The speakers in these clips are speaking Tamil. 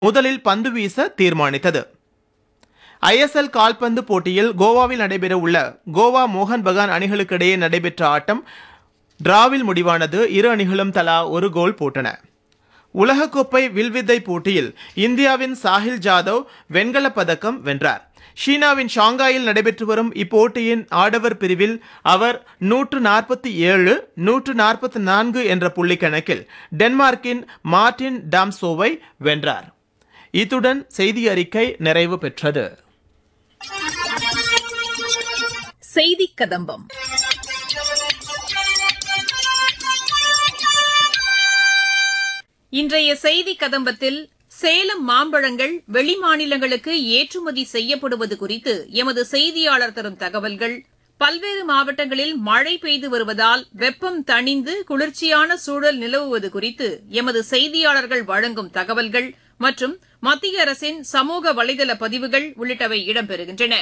முதலில் பந்து வீச தீர்மானித்தது ஐஎஸ்எல் கால்பந்து போட்டியில் கோவாவில் நடைபெறவுள்ள கோவா மோகன் பகான் அணிகளுக்கிடையே நடைபெற்ற ஆட்டம் டிராவில் முடிவானது இரு அணிகளும் தலா ஒரு கோல் போட்டன உலகக்கோப்பை வில்வித்தை போட்டியில் இந்தியாவின் சாஹில் ஜாதவ் வெண்கலப் பதக்கம் வென்றார் சீனாவின் ஷாங்காயில் நடைபெற்று வரும் இப்போட்டியின் ஆடவர் பிரிவில் அவர் நூற்று நாற்பத்தி ஏழு நூற்று நாற்பத்தி நான்கு என்ற புள்ளி கணக்கில் டென்மார்க்கின் மார்டின் டாம்சோவை வென்றார் இத்துடன் செய்தி அறிக்கை நிறைவு பெற்றது செய்தி கதம்பம் இன்றைய செய்தி கதம்பத்தில் சேலம் மாம்பழங்கள் வெளிமாநிலங்களுக்கு ஏற்றுமதி செய்யப்படுவது குறித்து எமது செய்தியாளர் தரும் தகவல்கள் பல்வேறு மாவட்டங்களில் மழை பெய்து வருவதால் வெப்பம் தணிந்து குளிர்ச்சியான சூழல் நிலவுவது குறித்து எமது செய்தியாளர்கள் வழங்கும் தகவல்கள் மற்றும் மத்திய அரசின் சமூக வலைதள பதிவுகள் உள்ளிட்டவை இடம்பெறுகின்றன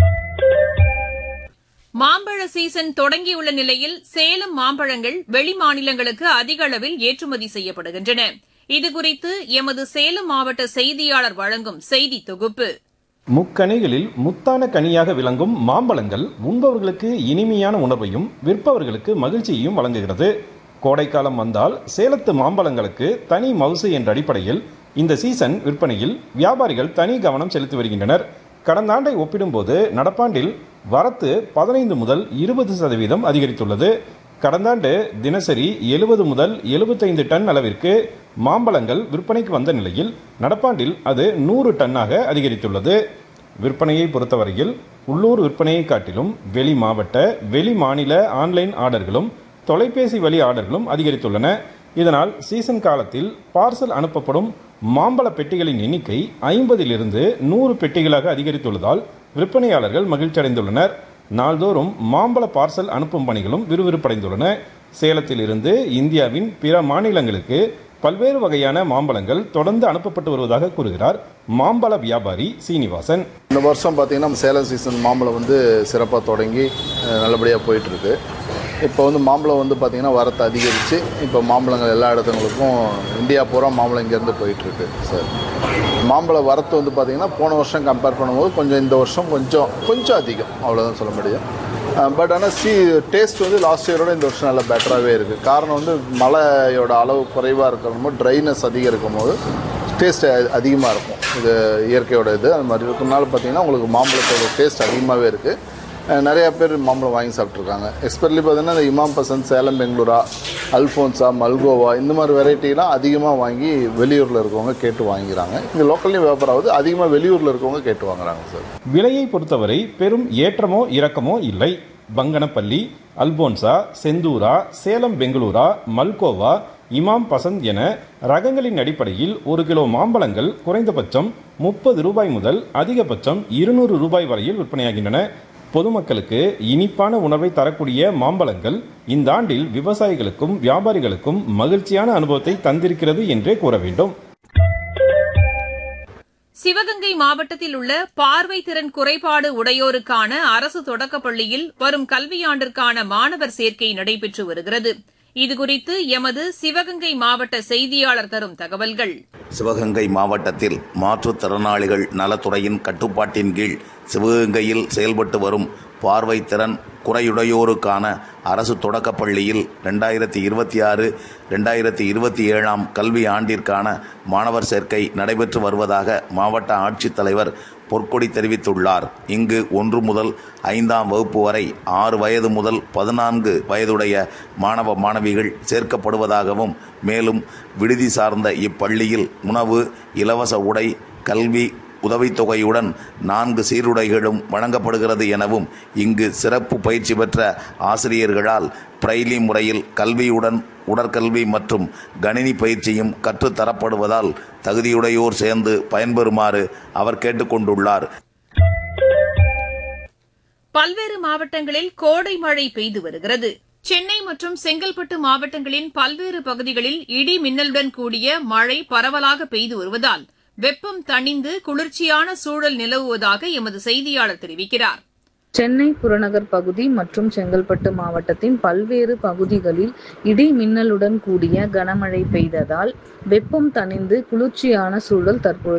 மாம்பழ சீசன் தொடங்கியுள்ள நிலையில் சேலம் மாம்பழங்கள் வெளிமாநிலங்களுக்கு அதிக அளவில் ஏற்றுமதி செய்யப்படுகின்றன இதுகுறித்து எமது சேலம் மாவட்ட செய்தியாளர் வழங்கும் செய்தி தொகுப்பு முக்கனிகளில் முத்தான கனியாக விளங்கும் மாம்பழங்கள் உண்பவர்களுக்கு இனிமையான உணர்வையும் விற்பவர்களுக்கு மகிழ்ச்சியையும் வழங்குகிறது கோடைக்காலம் வந்தால் சேலத்து மாம்பழங்களுக்கு தனி மவுசு என்ற அடிப்படையில் இந்த சீசன் விற்பனையில் வியாபாரிகள் தனி கவனம் செலுத்தி வருகின்றனர் கடந்த ஆண்டை ஒப்பிடும்போது நடப்பாண்டில் வரத்து பதினைந்து முதல் இருபது சதவீதம் அதிகரித்துள்ளது கடந்த ஆண்டு தினசரி எழுபது முதல் எழுபத்தைந்து டன் அளவிற்கு மாம்பழங்கள் விற்பனைக்கு வந்த நிலையில் நடப்பாண்டில் அது நூறு டன்னாக அதிகரித்துள்ளது விற்பனையை பொறுத்தவரையில் உள்ளூர் விற்பனையை காட்டிலும் வெளி மாவட்ட வெளி மாநில ஆன்லைன் ஆர்டர்களும் தொலைபேசி வழி ஆர்டர்களும் அதிகரித்துள்ளன இதனால் சீசன் காலத்தில் பார்சல் அனுப்பப்படும் மாம்பழ பெட்டிகளின் எண்ணிக்கை ஐம்பதிலிருந்து நூறு பெட்டிகளாக அதிகரித்துள்ளதால் விற்பனையாளர்கள் மகிழ்ச்சி அடைந்துள்ளனர் நாள்தோறும் மாம்பழ பார்சல் அனுப்பும் பணிகளும் விறுவிறுப்படைந்துள்ளன சேலத்தில் இருந்து இந்தியாவின் பிற மாநிலங்களுக்கு பல்வேறு வகையான மாம்பழங்கள் தொடர்ந்து அனுப்பப்பட்டு வருவதாக கூறுகிறார் மாம்பழ வியாபாரி சீனிவாசன் இந்த வருஷம் பார்த்தீங்கன்னா சேலம் சீசன் மாம்பழம் வந்து சிறப்பாக தொடங்கி அஹ், நல்லபடியாக போயிட்டுருக்கு இப்போ வந்து மாம்பழம் வந்து பார்த்திங்கன்னா வரத்து அதிகரித்து இப்போ மாம்பழங்கள் எல்லா இடத்துங்களுக்கும் இந்தியா பூரா மாம்பழம் இங்கேருந்து போயிட்டுருக்கு சார் மாம்பழ வரத்து வந்து பார்த்திங்கன்னா போன வருஷம் கம்பேர் பண்ணும்போது கொஞ்சம் இந்த வருஷம் கொஞ்சம் கொஞ்சம் அதிகம் அவ்வளோதான் சொல்ல முடியும் பட் ஆனால் சி டேஸ்ட் வந்து லாஸ்ட் இயரோட இந்த வருஷம் நல்லா பெட்டராகவே இருக்குது காரணம் வந்து மழையோட அளவு குறைவாக இருக்கிறமோ ட்ரைனஸ் அதிகம் இருக்கும் போது டேஸ்ட் அதிகமாக இருக்கும் இது இயற்கையோட இது அது மாதிரி இருக்கனால பார்த்தீங்கன்னா உங்களுக்கு மாம்பழத்தோட டேஸ்ட் அதிகமாகவே இருக்குது நிறையா பேர் மாம்பழம் வாங்கி சாப்பிட்ருக்காங்க எஸ்பெஷலி பார்த்தீங்கன்னா இந்த இமாம் பசந்த் சேலம் பெங்களூரா அல்ஃபோன்ஸா மல்கோவா இந்த மாதிரி வெரைட்டிலாம் அதிகமாக வாங்கி வெளியூரில் இருக்கவங்க கேட்டு வாங்கிக்கிறாங்க இங்கே லோக்கல்லையும் வியாபாரம் ஆகுது அதிகமாக வெளியூரில் இருக்கவங்க கேட்டு வாங்குறாங்க சார் விலையை பொறுத்தவரை பெரும் ஏற்றமோ இறக்கமோ இல்லை பங்கனப்பள்ளி அல்போன்சா செந்தூரா சேலம் பெங்களூரா மல்கோவா இமாம் பசந்த் என ரகங்களின் அடிப்படையில் ஒரு கிலோ மாம்பழங்கள் குறைந்தபட்சம் முப்பது ரூபாய் முதல் அதிகபட்சம் இருநூறு ரூபாய் வரையில் விற்பனையாகின்றன பொதுமக்களுக்கு இனிப்பான உணவை தரக்கூடிய மாம்பழங்கள் இந்த ஆண்டில் விவசாயிகளுக்கும் வியாபாரிகளுக்கும் மகிழ்ச்சியான அனுபவத்தை தந்திருக்கிறது என்றே கூற வேண்டும் சிவகங்கை மாவட்டத்தில் உள்ள பார்வை திறன் குறைபாடு உடையோருக்கான அரசு தொடக்கப் பள்ளியில் வரும் கல்வியாண்டிற்கான மாணவர் சேர்க்கை நடைபெற்று வருகிறது இதுகுறித்து எமது சிவகங்கை மாவட்ட செய்தியாளர் தரும் தகவல்கள் சிவகங்கை மாவட்டத்தில் மாற்றுத்திறனாளிகள் நலத்துறையின் கட்டுப்பாட்டின் கீழ் சிவகங்கையில் செயல்பட்டு வரும் பார்வை திறன் குறையுடையோருக்கான அரசு தொடக்கப் பள்ளியில் ரெண்டாயிரத்தி இருபத்தி ஆறு ரெண்டாயிரத்தி இருபத்தி ஏழாம் கல்வி ஆண்டிற்கான மாணவர் சேர்க்கை நடைபெற்று வருவதாக மாவட்ட ஆட்சித்தலைவர் பொற்கொடி தெரிவித்துள்ளார் இங்கு ஒன்று முதல் ஐந்தாம் வகுப்பு வரை ஆறு வயது முதல் பதினான்கு வயதுடைய மாணவ மாணவிகள் சேர்க்கப்படுவதாகவும் மேலும் விடுதி சார்ந்த இப்பள்ளியில் உணவு இலவச உடை கல்வி உதவித்தொகையுடன் நான்கு சீருடைகளும் வழங்கப்படுகிறது எனவும் இங்கு சிறப்பு பயிற்சி பெற்ற ஆசிரியர்களால் பிரைலி முறையில் கல்வியுடன் உடற்கல்வி மற்றும் கணினி பயிற்சியும் கற்றுத்தரப்படுவதால் தகுதியுடையோர் சேர்ந்து பயன்பெறுமாறு அவர் கேட்டுக்கொண்டுள்ளார் பல்வேறு மாவட்டங்களில் கோடை மழை பெய்து வருகிறது சென்னை மற்றும் செங்கல்பட்டு மாவட்டங்களின் பல்வேறு பகுதிகளில் இடி மின்னலுடன் கூடிய மழை பரவலாக பெய்து வருவதால் வெப்பம் தணிந்து குளிர்ச்சியான சூழல் நிலவுவதாக எமது செய்தியாளர் தெரிவிக்கிறார் சென்னை புறநகர் பகுதி மற்றும் செங்கல்பட்டு மாவட்டத்தின் பல்வேறு பகுதிகளில் இடி மின்னலுடன் கூடிய கனமழை பெய்ததால் வெப்பம் தணிந்து குளிர்ச்சியான சூழல் தற்பொழுது